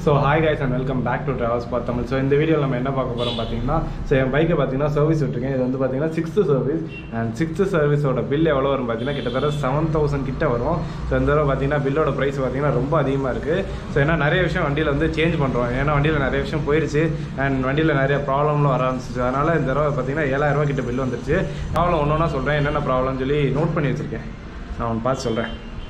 so hi guys and welcome back to travels path Tamil so இந்த வீடியோவில் நம்ம என்ன பார்க்க போகிறோம் பார்த்தீங்கன்னா ஸோ என் பைக்கை பார்த்தீங்கன்னா சர்வீஸ் விட்டுருக்கேன் இது வந்து பார்த்தீங்கன்னா சிக்ஸ்த்து சர்வீஸ் அண்ட் சிக்ஸ்த்து சர்வீஸோட பில் எவ்வளோ வரும் பார்த்தீங்கன்னா கிட்டத்தட்ட செவன் தௌசண்ட் கிட்ட வரும் ஸோ இந்த தடவை பார்த்தீங்கன்னா பில்லோட ப்ரைஸ் பார்த்தீங்கன்னா ரொம்ப அதிகமாக இருக்குது ஸோ ஏன்னா நிறைய விஷயம் வண்டியில் வந்து சேஞ்ச் பண்ணுறோம் ஏன்னா வண்டியில் நிறைய விஷயம் போயிருச்சு அண்ட் வண்டியில் நிறைய ப்ராப்ளம்லாம் வர ஆரம்பிச்சிச்சு அதனால் இந்த தடவை பார்த்தீங்கன்னா ஏழாயிரம் ரூபாய் கிட்ட பில் வந்துருச்சு ப்ராப்ளம் ஒன்று ஒன்றா சொல்கிறேன் என்னென்ன ப்ராப்ளம்னு சொல்லி நோட் பண்ணி வச்சுருக்கேன் நான் ஒன்று பார்த்து சொல்கிறேன்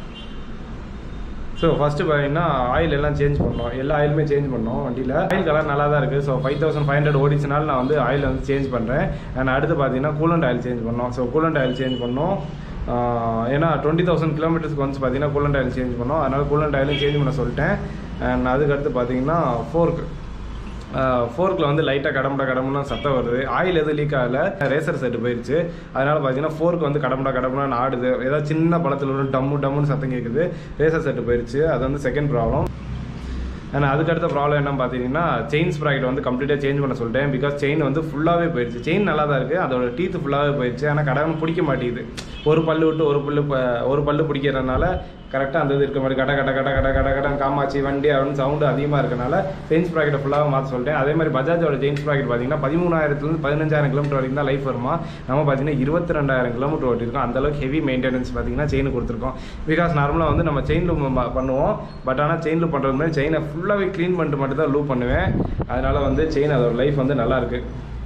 ஸோ ஃபஸ்ட்டு பார்த்தீங்கன்னா ஆயில் எல்லாம் சேஞ்ச் பண்ணோம் எல்லா ஆயிலுமே சேஞ்ச் பண்ணோம் வண்டியில் ஆயில் கலர் நல்லா தான் இருக்குது so five thousand five hundred ஓடிச்சுனால நான் வந்து ஆயில் வந்து சேஞ்ச் பண்ணுறேன் அண்ட் அடுத்து பார்த்தீங்கன்னா கூலண்ட் ஆயில் சேஞ்ச் பண்ணோம் ஸோ கூலண்ட் ஆயில் சேஞ்ச் பண்ணோம் ஆஹ் ஏன்னா டுவெண்ட்டி தௌசண்ட் கிலோமீட்டர்ஸ்க்கு வந்து பார்த்தீங்கன்னா கூலண்ட் ஆயில் சேஞ்ச் பண்ணோம் அதனால் கூலண்ட் ஆயிலும் சேஞ்ச் பண்ண சொல்லிட்டேன் அண்ட் அதுக்கடுத்து பார்த்தீங்கன்னா ஃபோர்க்கு ஃபோர்க்கில் வந்து லைட்டாக கடமுடா கடமுடா சத்தம் வருது ஆயில் எதுவும் லீக் ஆகல ரேசர் செட்டு போயிடுச்சு அதனால் பார்த்தீங்கன்னா ஃபோர்க் வந்து கடமுடா கடமுடான்னு ஆடுது ஏதாவது சின்ன பழத்தில் ஒரு டம்மு டம்முன்னு சத்தம் கேட்குது ரேசர் செட்டு போயிடுச்சு அது வந்து செகண்ட் ப்ராப்ளம் அண்ட் அதுக்கடுத்த ப்ராப்ளம் என்ன பார்த்தீங்கன்னா செயின் ஸ்ப்ராக்கெட் வந்து கம்ப்ளீட்டாக சேஞ்ச் பண்ண சொல்லிட்டேன் பிகாஸ் செயின் வந்து ஃபுல்லாகவே போயிடுச்சு செயின் நல்லா தான் இருக்குது அதோட டீத்து ஃபுல்லாகவே போயிடுச்சு ஆனால் கடவுள் பிடிக்க மாட்டேங்குது ஒரு பல்லு விட்டு ஒரு பல்லு ப- ஒரு பல்லு பிடிக்கிறதுனால கரெக்டாக அந்த இது இருக்க மாதிரி கட கட கட கட கட கடன் காமாச்சி வண்டி அப்படின்னு சவுண்டு அதிகமாக இருக்கனால செயின் ஸ்ப்ராக்கெட்டை ஃபுல்லாக மாற்ற சொல்லிட்டேன் அதே மாதிரி பஜாஜோட செயின் ஸ்ப்ராக்கெட் பார்த்தீங்கன்னா பதிமூணாயிரத்துலேருந்து பதினஞ்சாயிரம் கிலோமீட்டர் வரைக்கும் தான் லைஃப் வருமா நம்ம பார்த்தீங்கன்னா இருபத்தி ரெண்டாயிரம் கிலோமீட்டர் ஓட்டிருக்கோம் அந்த அளவுக்கு ஹெவி மெயின்டெனன்ஸ் பார்த்தீங்கன்னா செயின் கொடுத்துருக்கோம் பிகாஸ் நார்மலாக வந்து நம்ம செயின் லூப் பண்ணுவோம் பட் ஆனால் செயின் லூப் பண்ணுறது மாதிரி செயினை ஃபுல்லாகவே க்ளீன் பண்ணிட்டு மட்டும் தான் லூப் பண்ணுவேன் அதனால வந்து செயின் அதோட லைஃப் வந்து நல்லா இருக்கு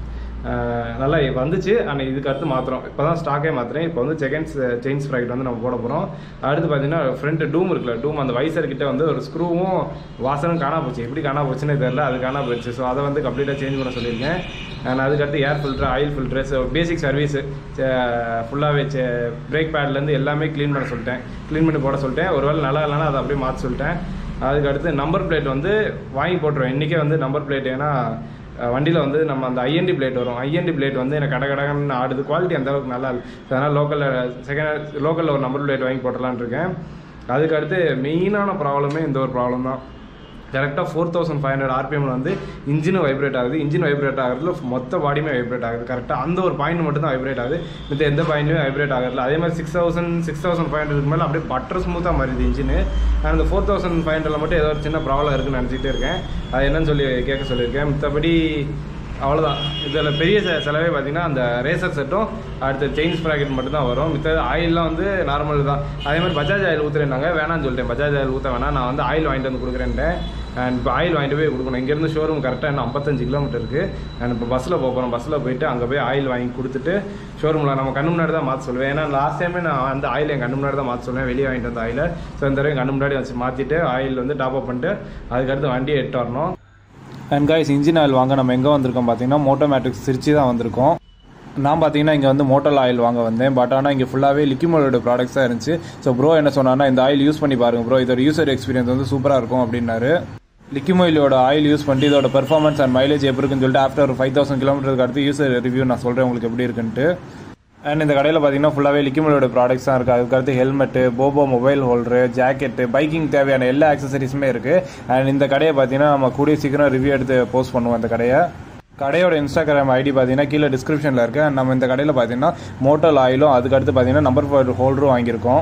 அஹ் நல்லா வந்துச்சு ஆனால் இதுக்கு அடுத்து மாத்திரம் இப்போ தான் ஸ்டாக்கே மாத்திரேன் இப்போ வந்து செகண்ட்ஸ் செயின் ஸ்ப்ராக்கெட் வந்து நம்ம போட போகிறோம் அடுத்து பார்த்தீங்கன்னா ஃப்ரண்ட் டூம் இருக்குல்ல டூம் அந்த வைசர் கிட்ட வந்து ஒரு ஸ்க்ரூவும் வாசனும் காணா போச்சு எப்படி காணா போச்சுன்னு தெரியல அது காணா போச்சு ஸோ அதை வந்து கம்ப்ளீட்டாக சேஞ்ச் பண்ண சொல்லியிருக்கேன் அண்ட் அதுக்கடுத்து air filter oil filter so basic service ஃபுல்லாகவே பிரேக் பேட்லேருந்து எல்லாமே க்ளீன் பண்ண சொல்லிட்டேன் க்ளீன் பண்ணி போட சொல்லிட்டேன் ஒருவேளை நல்லா இல்லைன்னா அதை அப்படியே மாற்ற சொல்லிட்டேன் அதுக்கு அடுத்து நம்பர் பிளேட் வந்து வாங்கி போட்டுருவேன் இன்றைக்கே வந்து நம்பர் பிளேட் ஏன்னா வண்டியில் வந்து நம்ம அந்த ஐஎன்டி பிளேட் வரும் ஐஎன்டி பிளேட் வந்து எனக்கு கட கடகன்னு ஆடுது குவாலிட்டி அந்த அளவுக்கு நல்லா இல்லை அதனால் லோக்கலில் செகண்ட் லோக்கலில் ஒரு நம்பர் பிளேட் வாங்கி போட்டலான்னு இருக்கேன் அதுக்கு அடுத்து மெயினான ப்ராப்ளமே இந்த ஒரு ப்ராப்ளம் தான் கரெக்டாக ஃபோர் தௌசண்ட் ஃபைவ் ஹண்ட்ரட் ஆர்பிஎம்ல வந்து இன்ஜினும் வைப்ரேட் ஆகுது இன்ஜின் வைப்ரேட் ஆகுறதுல மொத்த பாடியுமே வைப்ரேட் ஆகுது கரெக்டாக அந்த ஒரு பாயிண்ட் மட்டும் தான் வைப்ரேட் ஆகுது மித்த எந்த பாயிண்ட்டுமே வைப்ரேட் ஆகுறதுல அதே மாதிரி six thousand six thousand five hundred மேலே அப்படியே பட்டர் ஸ்மூத்தாக மாறிடுது இன்ஜின் நான் அந்த ஃபோர் தௌசண்ட் ஃபைவ் ஹண்ட்ரட்ல மட்டும் ஏதோ ஒரு சின்ன ப்ராப்ளம் இருக்குன்னு நினச்சிக்கிட்டே இருக்கேன் அது என்னன்னு சொல்லி கேட்க சொல்லியிருக்கேன் மித்தபடி அவ்வளோதான் இதில் பெரிய செ- செலவே பார்த்தீங்கன்னா அந்த ரேசர் செட்டும் அடுத்து செயின் ஸ்ப்ராக்கெட் மட்டும் தான் வரும் மித்த ஆயில்லாம் வந்து நார்மல் தான் அதே மாதிரி பஜாஜ் ஆயில் ஊற்றுறேன்னாங்க வேணாம்னு சொல்லிட்டேன் பஜாஜ் ஆயில் ஊற்ற வேணாம் நான் வந்து ஆயில் வாங்கிட்டு வந்து கொடுக்குறேன்ட்டேன் அண்ட் இப்போ ஆயில் வாங்கிட்டு போய் கொடுக்கணும் இங்கேருந்து ஷோரூம் கரெக்டாக இன்னும் ஐம்பத்தஞ்சு கிலோமீட்டர் இருக்குது அண்ட் இப்போ பஸ்ஸில் போகிறோம் பஸ்ஸில் போயிட்டு அங்கே போய் ஆயில் வாங்கி கொடுத்துட்டு ஷோரூமில் நம்ம கண்ணு முன்னாடி தான் மாற்ற சொல்லுவேன் ஏன்னா லாஸ்ட் டைமே நான் அந்த ஆயில் என் கண்ணு முன்னாடி தான் மாற்ற சொல்லுவேன் வெளியே வாங்கிட்டு வந்த ஆயில் ஸோ இந்த தடவை என் கண்ணு முன்னாடி வச்சு மாற்றிட்டு ஆயில் வந்து டாப் அப் பண்ணிட்டு அதுக்கடுத்து வண்டியை எட்டு வரணும் அண்ட் கைஸ் இன்ஜின் ஆயில் வாங்க நம்ம எங்கே வந்திருக்கோம் பார்த்தீங்கன்னா மோட்டோமேட்டிக்ஸ் திருச்சி தான் வந்திருக்கோம் நான் பார்த்தீங்கன்னா இங்கே வந்து மோட்டல் ஆயில் வாங்க வந்தேன் பட் ஆனால் இங்கே ஃபுல்லாகவே லிக்யூமோட ப்ராடக்ட்ஸ் தான் இருந்துச்சு ஸோ ப்ரோ என்ன சொன்னான்னா இந்த ஆயில் யூஸ் பண்ணி பாருங்க ப்ரோ இதோட யூசர் எக்ஸ்பீரியன்ஸ் வந்து சூப்பராக இருக்கும் அப்படின்னாரு லிக்யூமோயிலோட ஆயில் யூஸ் பண்ணிட்டு இதோட பெர்ஃபார்மன்ஸ் அண்ட் மைலேஜ் எப்படி இருக்குன்னு சொல்லிட்டு ஆஃப்டர் ஒரு ஃபைவ் தௌசண்ட் கிலோமீட்டருக்கு அடுத்து யூசர் ரிவ்யூ நான் சொல்கிறேன் உங்களுக்கு எப்படி இருக்குன்ட்டு அண்ட் இந்த கடையில் பார்த்தீங்கன்னா ஃபுல்லாகவே லிக்யூமோட ப்ராடக்ட்ஸ் தான் இருக்குது அதுக்கடுத்து ஹெல்மெட்டு போபோ மொபைல் ஹோல்டரு ஜாக்கெட்டு பைக்கிங் தேவையான எல்லா ஆக்சசரிஸுமே இருக்குது அண்ட் இந்த கடையை பார்த்தீங்கன்னா நம்ம கூடிய சீக்கிரம் ரிவ்யூ எடுத்து போஸ்ட் பண்ணுவோம் இந்த கடையை கடையோட இன்ஸ்டாகிராம் ஐடி பார்த்தீங்கன்னா கீழே டிஸ்கிரிப்ஷனில் இருக்குது And நம்ம இந்த கடையில் பார்த்தீங்கன்னா மோட்டல் ஆயிலும் அதுக்கடுத்து பார்த்தீங்கன்னா நம்பர் ஃபோர் ஹோல்டரும் வாங்கியிருக்கோம்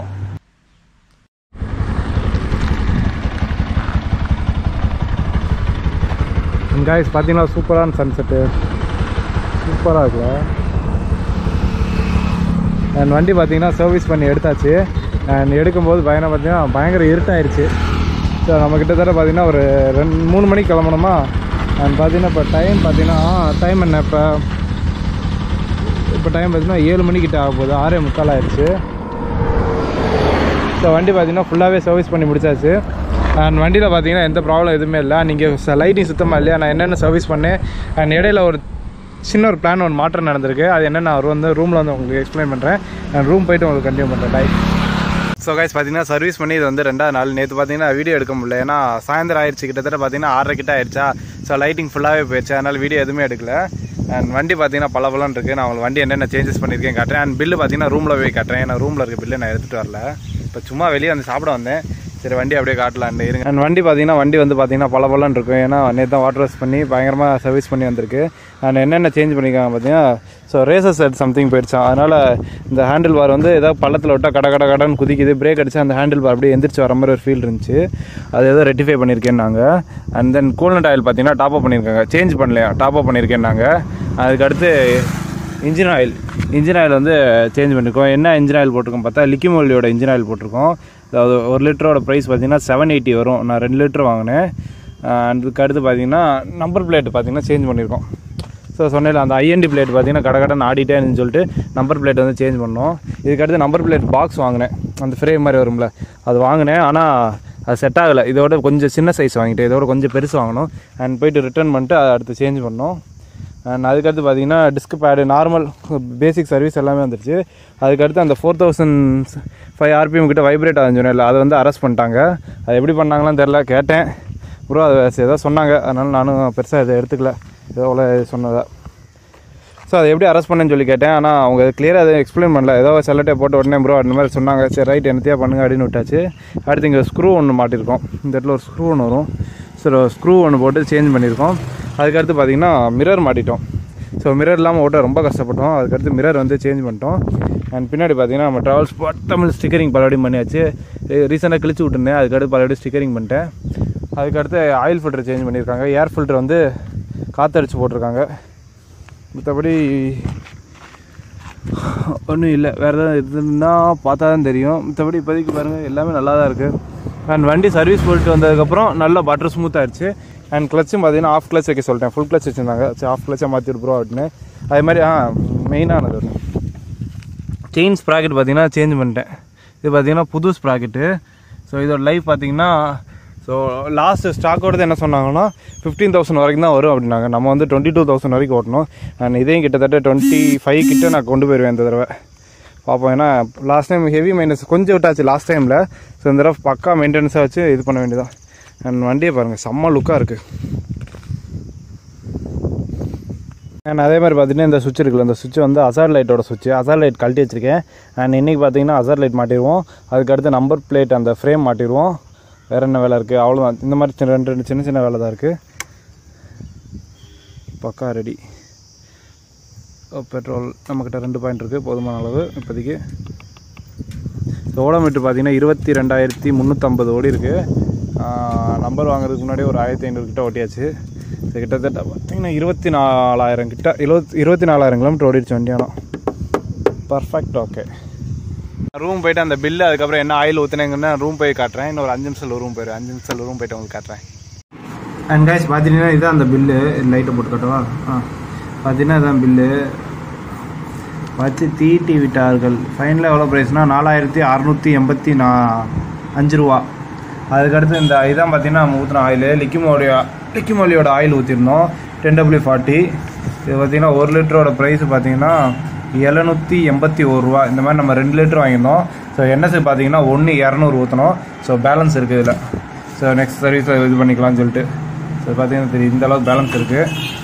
காய்ஸ் பார்த்தீங்கன்னா சூப்பரான சன்செட்டு சூப்பராக இருக்குல்ல அண்ட் வண்டி பார்த்தீங்கன்னா சர்வீஸ் பண்ணி எடுத்தாச்சு அண்ட் எடுக்கும்போது பயணம் பார்த்தீங்கன்னா பயங்கர இருட்டாயிருச்சு ஸோ நம்ம கிட்டத்தட்ட பார்த்தீங்கன்னா ஒரு ரெண்டு மூணு மணிக்கு கிளம்பணுமா அண்ட் பார்த்தீங்கன்னா இப்போ டைம் பார்த்தீங்கன்னா டைம் என்ன இப்போ இப்போ டைம் பார்த்தீங்கன்னா ஏழு மணிக்கிட்ட ஆக போகுது ஆறே முக்கால் ஆயிடுச்சு ஸோ வண்டி பார்த்தீங்கன்னா ஃபுல்லாகவே சர்வீஸ் பண்ணி முடிச்சாச்சு அண்ட் வண்டியில் பார்த்தீங்கன்னா எந்த ப்ராப்ளம் எதுவுமே இல்லை நீங்கள் லைட்டிங் சுத்தமாக இல்லையா நான் என்னென்ன சர்வீஸ் பண்ணேன் அண்ட் இடையில ஒரு சின்ன ஒரு பிளான் ஒன்று மாற்றம் நடந்திருக்கு அது என்னென்ன அவர் வந்து ரூமில் வந்து உங்களுக்கு எக்ஸ்பிளைன் பண்ணுறேன் அண்ட் ரூம் போயிட்டு உங்களுக்கு கண்டினியூ பண்ணுறேன் டைம் ஸோ கைஸ் பார்த்தீங்கன்னா சர்வீஸ் பண்ணி இது வந்து ரெண்டாவது நாள் நேற்று பார்த்தீங்கன்னா வீடியோ எடுக்க முடியல ஏன்னா சாயந்தரம் ஆயிடுச்சு கிட்டத்தட்ட பார்த்தீங்கன்னா ஆறரை கிட்ட ஆயிடுச்சா ஸோ லைட்டிங் ஃபுல்லாகவே போயிடுச்சு அதனால் வீடியோ எதுவுமே எடுக்கல அண்ட் வண்டி பார்த்தீங்கன்னா பல பலன் இருக்குது நான் உங்களுக்கு வண்டி என்னென்ன சேஞ்சஸ் பண்ணியிருக்கேன் காட்டுறேன் அண்ட் பில்லு பார்த்தீங்கன்னா ரூமில் போய் காட்டுறேன் ஏன்னா ரூமில் இருக்க பில்லு நான் எடுத்துகிட்டு வரல இப்போ சும்மா வெளியே வந்து சாப்பிட வந்தேன் சரி வண்டி அப்படியே காட்டலான்னு இருங்க அண்ட் வண்டி பார்த்தீங்கன்னா வண்டி வந்து பார்த்தீங்கன்னா பல பலன்னு இருக்கும் ஏன்னா நேற்று தான் வாட்டர் வாஷ் பண்ணி பயங்கரமாக சர்வீஸ் பண்ணி வந்திருக்கு அண்ட் என்னென்ன சேஞ்ச் பண்ணியிருக்காங்க பார்த்தீங்கன்னா ஸோ ரேசர் செட் சம்திங் போயிடுச்சான் அதனால் இந்த ஹேண்டில் பார் வந்து ஏதோ பள்ளத்தில் விட்டால் கட கட கடன்னு குதிக்குது பிரேக் அடிச்சா அந்த ஹேண்டில் பார் அப்படியே எந்திரிச்சு வர மாதிரி ஒரு ஃபீல் இருந்துச்சு அது ஏதோ ரெட்டிஃபை பண்ணியிருக்கேன் நாங்கள் அண்ட் தென் கூலண்ட் ஆயில் பார்த்தீங்கன்னா டாப் அப் பண்ணியிருக்காங்க சேஞ்ச் பண்ணலையா டாப் அப் பண்ணியிருக்கேன் நாங்கள் அதுக்கடுத்து இன்ஜின் ஆயில் இன்ஜின் ஆயில் வந்து சேஞ்ச் பண்ணியிருக்கோம் என்ன இன்ஜின் ஆயில் போட்டிருக்கோம் பார்த்தா லிக்கிமோலியோட இன்ஜின் ஆயில் போட்டிருக்கோம் அதாவது ஒரு லிட்டரோட ப்ரைஸ் பார்த்தீங்கன்னா செவன் எயிட்டி வரும் நான் ரெண்டு லிட்டர் வாங்கினேன் அதுக்கு அடுத்து பார்த்தீங்கன்னா நம்பர் பிளேட் பார்த்தீங்கன்னா சேஞ்ச் பண்ணியிருக்கோம் ஸோ சொன்னேன் அந்த ஐஎன்டி பிளேட் பார்த்தீங்கன்னா கடை கடன் ஆடிட்டே இருந்துன்னு சொல்லிட்டு நம்பர் பிளேட் வந்து சேஞ்ச் பண்ணோம் இதுக்கடுத்து நம்பர் பிளேட் பாக்ஸ் வாங்கினேன் அந்த ஃப்ரேம் மாதிரி வரும்ல அது வாங்கினேன் ஆனால் அது செட் ஆகலை இதோட கொஞ்சம் சின்ன சைஸ் வாங்கிட்டு இதோட கொஞ்சம் பெருசு வாங்கணும் அண்ட் போயிட்டு ரிட்டர்ன் பண்ணிட்டு அதை அடுத்து சேஞ்ச் பண்ணோம் அண்ட் அதுக்கடுத்து பார்த்தீங்கன்னா disc pad normal basic service எல்லாமே வந்துருச்சு அதுக்கடுத்து அந்த ஃபோர் தௌசண்ட் ஃபைவ் ஆர்பிஎம் கிட்ட வைப்ரேட் ஆகுதுன்னு இல்லை அதை வந்து அரெஸ்ட் பண்ணிட்டாங்க அது எப்படி பண்ணாங்களான்னு தெரில கேட்டேன் ப்ரோ அது ஏதோ சொன்னாங்க அதனால நானும் பெருசாக இதை எடுத்துக்கல ஏதோ அவ்வளோ சொன்னதா ஸோ அதை எப்படி அரெஸ்ட் பண்ணேன்னு சொல்லி கேட்டேன் ஆனால் அவங்க கிளியராக அதை எக்ஸ்பிளைன் பண்ணல ஏதோ செல்லட்டே போட்டு உடனே ப்ரோ அந்த மாதிரி சொன்னாங்க சரி ரைட் என்னத்தையா பண்ணுங்க அப்படின்னு விட்டாச்சு அடுத்து இங்கே ஸ்க்ரூ ஒன்று மாட்டியிருக்கோம் இந்த இடத்துல ஒரு ஸ்க்ரூ ஒன்று வரும் ஸோ ஸ்க்ரூ ஒன்று போட்டு சேஞ்ச் பண்ணியிருக்கோம் அதுக்கடுத்து பார்த்தீங்கன்னா மிரர் மாட்டிட்டோம் ஸோ மிரர் இல்லாமல் ஓட்ட ரொம்ப கஷ்டப்பட்டோம் அதுக்கடுத்து மிரர் வந்து சேஞ்ச் பண்ணிட்டோம் அண்ட் பின்னாடி பார்த்தீங்கன்னா நம்ம ட்ராவல்ஸ் தமிழ் ஸ்டிக்கரிங் பலபடியும் பண்ணியாச்சு ரீசெண்டாக கிழிச்சு விட்டுருந்தேன் அதுக்கடுத்து பலபடி ஸ்டிக்கரிங் பண்ணிட்டேன் அதுக்கடுத்து ஆயில் ஃபில்டர் சேஞ்ச் பண்ணியிருக்காங்க ஏர் ஃபில்டர் வந்து காற்றடிச்சு போட்டிருக்காங்க மற்றபடி ஒன்றும் இல்லை வேறு ஏதாவது இருந்துன்னா பார்த்தா தான் தெரியும் மற்றபடி இப்போதைக்கு பாருங்கள் எல்லாமே நல்லா தான் இருக்குது அண்ட் வண்டி சர்வீஸ் போட்டு வந்ததுக்கப்புறம் நல்லா பட்டர் ஸ்மூத் ஆயிடுச்சு அண்ட் கிளச்சும் பார்த்தீங்கன்னா ஆஃப் கிளச் வைக்க சொல்லிட்டேன் ஃபுல் கிளச் வச்சுருந்தாங்க சரி ஆஃப் கிளச்சை மாற்றி விடுறோம் அப்படின்னு அதே மாதிரி ஆ மெயினானது ஒன்று செயின் ஸ்ப்ராக்கெட் பார்த்தீங்கன்னா சேஞ்ச் பண்ணிட்டேன் இது பார்த்தீங்கன்னா புது ஸ்ப்ராக்கெட்டு ஸோ இதோட லைஃப் பார்த்தீங்கன்னா ஸோ லாஸ்ட் ஸ்டாக்கோடது என்ன சொன்னாங்கன்னா ஃபிஃப்டீன் தௌசண்ட் வரைக்கும் தான் வரும் அப்படின்னாங்க நம்ம வந்து டுவெண்ட்டி டூ தௌசண்ட் வரைக்கும் ஓட்டணும் அண்ட் இதையும் கிட்டத்தட்ட டுவெண்ட்டி ஃபைவ் கிட்ட நான் கொண்டு போயிடுவேன் இந்த தடவை பார்ப்போம் ஏன்னா லாஸ்ட் டைம் ஹெவி மெயின்டெனன்ஸ் கொஞ்சம் விட்டாச்சு லாஸ்ட் டைமில் ஸோ இந்த தடவை பக்கா மெயின்டெனன்ஸாக வச்சு இது பண்ண வேண்டியதான் அண்ட் வண்டியை பாருங்கள் செம்ம லுக்காக இருக்குது அண்ட் அதே மாதிரி பார்த்தீங்கன்னா இந்த சுவிட்ச் இருக்குல்ல இந்த சுவிட்ச் வந்து அசார் லைட்டோட சுவிட்ச் அசார் லைட் கழட்டி வச்சிருக்கேன் அண்ட் இன்றைக்கி பார்த்தீங்கன்னா அசார் லைட் மாட்டிடுவோம் அதுக்கடுத்து நம்பர் பிளேட் அந்த ஃப்ரேம் மாட்டிடுவோம் வேறு என்ன வேலை இருக்குது அவ்வளோதான் இந்த மாதிரி சின்ன ரெண்டு ரெண்டு சின்ன சின்ன வேலை தான் இருக்குது பக்கா ரெடி பெட்ரோல் நம்மக்கிட்ட ரெண்டு பாயிண்ட் இருக்குது போதுமான அளவு இப்போதைக்கு ஸோ ஓடோமீட்டர் பார்த்தீங்கன்னா இருபத்தி ரெண்டாயிரத்தி முந்நூற்றம்பது ஓடி இருக்குது நம்பர் வாங்குறதுக்கு முன்னாடி ஒரு ஆயிரத்தி ஐநூறு கிட்ட ஓட்டியாச்சு ஸோ கிட்டத்தட்ட பார்த்தீங்கன்னா இருபத்தி நாலாயிரம் கிட்ட இருபத்தி இருபத்தி நாலாயிரம் கிலோமீட்டர் ஓடிடுச்சு வண்டியானோ பர்ஃபெக்ட் ஓகே ரூம் போயிட்டு அந்த பில்லு அதுக்கப்புறம் என்ன ஆயில் ஊற்றுனேங்கன்னா ரூம் போய் காட்டுறேன் இன்னும் ஒரு அஞ்சு நிமிஷம் ரூம் போயிரு அஞ்சு நிமிஷம் ரூம் போயிட்டு உங்களுக்கு காட்டுறேன் அண்ட் கைஸ் பார்த்தீங்கன்னா இதுதான் அந்த பில்லு லைட்டை போட்டு காட்டவா ஆ பார்த்தீங்கன்னா இதுதான் பில்லு வச்சு தீட்டி விட்டார்கள் ஃபைனலாக எவ்வளோ ப்ரைஸ்னால் நாலாயிரத்தி அறநூற்றி எண்பத்தி நா அஞ்சு ரூபா அதுக்கடுத்து இந்த இதான் பார்த்தீங்கன்னா நம்ம ஊற்றின ஆயில் லிக்கிமோலியா லிக்கிமோலியோட ஆயில் ஊற்றிருந்தோம் டென் டபிள்யூ ஃபார்ட்டி இது பார்த்தீங்கன்னா ஒரு லிட்டரோட ப்ரைஸ் பார்த்தீங்கன்னா எழுநூற்றி எண்பத்தி ஒரு ரூபா இந்த மாதிரி நம்ம ரெண்டு லிட்டர் வாங்கியிருந்தோம் ஸோ என்எஸ்சி பார்த்தீங்கன்னா ஒன்று இரநூறு ஊற்றணும் ஸோ பேலன்ஸ் இருக்குது இதில் ஸோ நெக்ஸ்ட் சர்வீஸ் இது பண்ணிக்கலாம்னு சொல்லிட்டு ஸோ பார்த்தீங்கன்னா தெரியும் இந்த அளவுக்கு பேலன்ஸ் இருக்குது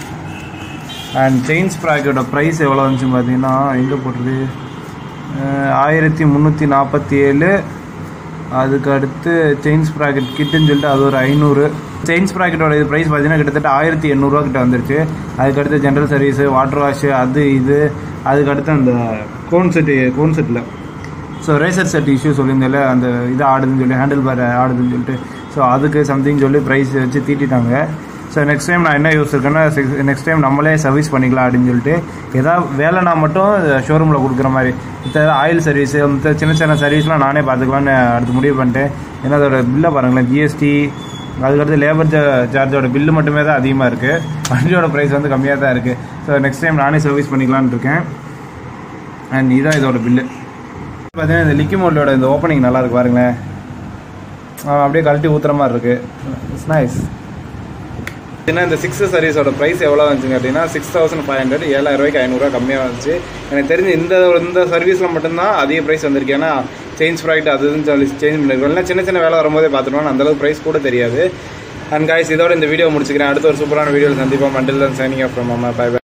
அண்ட் செயின் ஸ்ப்ராக்கோட ப்ரைஸ் எவ்வளோ வந்துச்சுன்னு பார்த்தீங்கன்னா எங்கே போட்டிருக்கு ஆயிரத்தி முந்நூற்றி நாற்பத்தி ஏழு அதுக்கு அடுத்து செயின் ஸ்ப்ராக்கெட் கிட்டுன்னு சொல்லிட்டு அது ஒரு ஐநூறு செயின் ஸ்ப்ராக்கெட்டோட இது ப்ரைஸ் பார்த்தீங்கன்னா கிட்டத்தட்ட ஆயிரத்தி எண்ணூறுரூவா கிட்ட வந்துருச்சு அதுக்கடுத்து ஜென்ரல் சர்வீஸு வாட்டர் வாஷு அது இது அதுக்கடுத்து அந்த கோன் செட்டு கோன் செட்டில் ஸோ ரேசர் செட் இஷ்யூ சொல்லியிருந்தால அந்த இது ஆடுதுன்னு சொல்லி ஹேண்டில் பார் ஆடுதுன்னு சொல்லிட்டு ஸோ அதுக்கு சம்திங் சொல்லி ப்ரைஸ் வச்சு தீட்டிட்டாங்க ஸோ நெக்ஸ்ட் டைம் நான் என்ன யூஸ் இருக்கேன்னா நெக்ஸ்ட் டைம் நம்மளே சர்வீஸ் பண்ணிக்கலாம் அப்படின்னு சொல்லிட்டு ஏதாவது வேலைனா மட்டும் ஷோரூமில் கொடுக்குற மாதிரி மற்ற ஆயில் சர்வீஸு மற்ற சின்ன சின்ன சர்வீஸ்லாம் நானே பார்த்துக்கலான்னு அடுத்து முடிவு பண்ணிட்டேன் ஏன்னா அதோட பில்லை பாருங்களேன் ஜிஎஸ்டி அதுக்கடுத்து லேபர் சார்ஜோட பில்லு மட்டுமே தான் அதிகமாக இருக்குது வண்டியோட ப்ரைஸ் வந்து கம்மியாக தான் இருக்குது ஸோ நெக்ஸ்ட் டைம் நானே சர்வீஸ் பண்ணிக்கலான்னு இருக்கேன் அண்ட் இதான் இதோட பில்லு பார்த்தீங்கன்னா இந்த லிக்கி மோட்டோட இந்த ஓப்பனிங் நல்லா இருக்கு பாருங்களேன் அப்படியே கழட்டி ஊற்றுற மாதிரி இருக்குது இட்ஸ் நைஸ் ஏன்னா இந்த சிக்ஸ் சர்வீஸோட ப்ரைஸ் எவ்வளோ வந்துச்சுங்க அப்படின்னா சிக்ஸ் தௌசண்ட் ஃபைவ் ஹண்ட்ரட் ஏழாயிரம் ரூபாய்க்கு ஐநூறுரூவா கம்மியாக வந்துச்சு எனக்கு தெரிஞ்சு இந்த இந்த சர்வீஸில் மட்டும்தான் அதிக ப்ரைஸ் வந்திருக்கு ஏன்னா சேஞ்ச் ப்ராடக்ட் அது இதுன்னு சொல்லி சேஞ்ச் பண்ணிருக்கோம் இல்லை சின்ன சின்ன வேலை வரும்போதே பார்த்துருவோம் அந்தளவுக்கு ப்ரைஸ் கூட தெரியாது அண்ட் காய்ஸ் இதோட இந்த வீடியோ முடிச்சுக்கிறேன் அடுத்த ஒரு சூப்பரான வீடியோவில் சந்திப்போம் மண்டில் தான் சைனிங் ஆஃப் ஃப்ரம் அம்மா பை